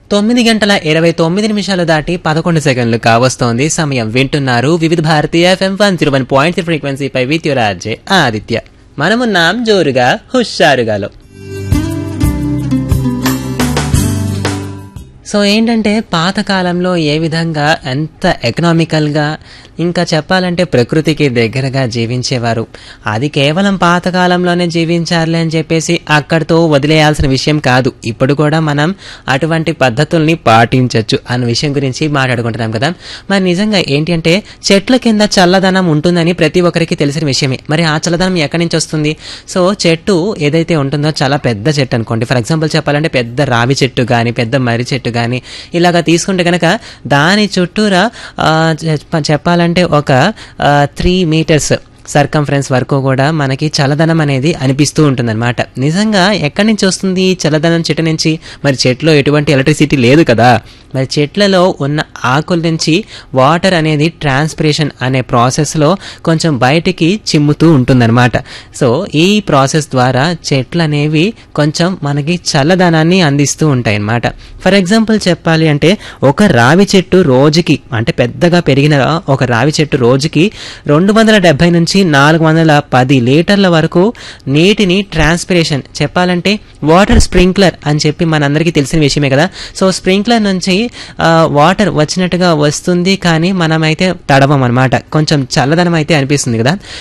తొమ్మిది గంటల ఇరవై తొమ్మిది నిమిషాలు దాటి పదకొండు సెకండ్లు కావస్తోంది సమయం వింటున్నారు Vividh Bharatiya F M one zero one point ఫ్రీక్వెన్సీపై విత్ యువర్ ఆర్జే ఆదిత్య మనమున్నాం జోరుగా హుషారుగాలో సో ఏంటంటే పాతకాలంలో ఏ విధంగా ఎంత ఎకనామికల్గా ఇంకా చెప్పాలంటే ప్రకృతికి దగ్గరగా జీవించేవారు అది కేవలం పాతకాలంలోనే జీవించారులే అని చెప్పేసి అక్కడితో వదిలేయాల్సిన విషయం కాదు ఇప్పుడు కూడా మనం అటువంటి పద్ధతుల్ని పాటించవచ్చు అన్న విషయం గురించి మాట్లాడుకుంటున్నాం కదా మరి నిజంగా ఏంటి అంటే చెట్ల కింద చల్లదనం ఉంటుందని ప్రతి ఒక్కరికి తెలిసిన విషయమే మరి ఆ చల్లదనం ఎక్కడి నుంచి వస్తుంది సో చెట్టు ఏదైతే ఉంటుందో చాలా పెద్ద చెట్టు అనుకోండి ఫర్ ఎగ్జాంపుల్ చెప్పాలంటే పెద్ద రావి చెట్టు కానీ పెద్ద మర్రి చెట్టు కానీ ఇలాగా తీసుకుంటే కనుక దాని చుట్టూరా ఆ, చెప్ప- చెప్పాలంటే ఒక త్రీ మీటర్స్ సర్కంఫరెన్స్ వరకు కూడా మనకి చల్లదనం అనేది అనిపిస్తూ ఉంటుందన్నమాట నిజంగా ఎక్కడి నుంచి వస్తుంది ఈ చల్లదనం చెట్టు నుంచి మరి చెట్లో ఎటువంటి ఎలక్ట్రిసిటీ లేదు కదా మరి చెట్లలో ఉన్న ఆకుల నుంచి వాటర్ అనేది ట్రాన్స్పిరేషన్ అనే ప్రాసెస్లో కొంచెం బయటికి చిమ్ముతూ ఉంటుందన్నమాట సో ఈ ప్రాసెస్ ద్వారా చెట్లు అనేవి కొంచెం మనకి చల్లదనాన్ని అందిస్తూ ఉంటాయి అన్నమాట ఫర్ ఎగ్జాంపుల్ చెప్పాలి అంటే ఒక రావి చెట్టు రోజుకి అంటే పెద్దగా పెరిగిన ఒక రావి చెట్టు రోజుకి రెండు వందల డెబ్బై నుంచి నాలుగు వందల పది లీటర్ల వరకు నీటిని ట్రాన్స్పిరేషన్ చెప్పాలంటే వాటర్ స్ప్రింక్లర్ అని చెప్పి మనందరికీ తెలిసిన విషయమే కదా సో స్ప్రింక్లర్ నుంచి ఆ, వాటర్ వచ్చినట్టుగా వస్తుంది కానీ మనమైతే తడవం అనమాట కొంచెం చల్లదనం అయితే అనిపిస్తుంది కదా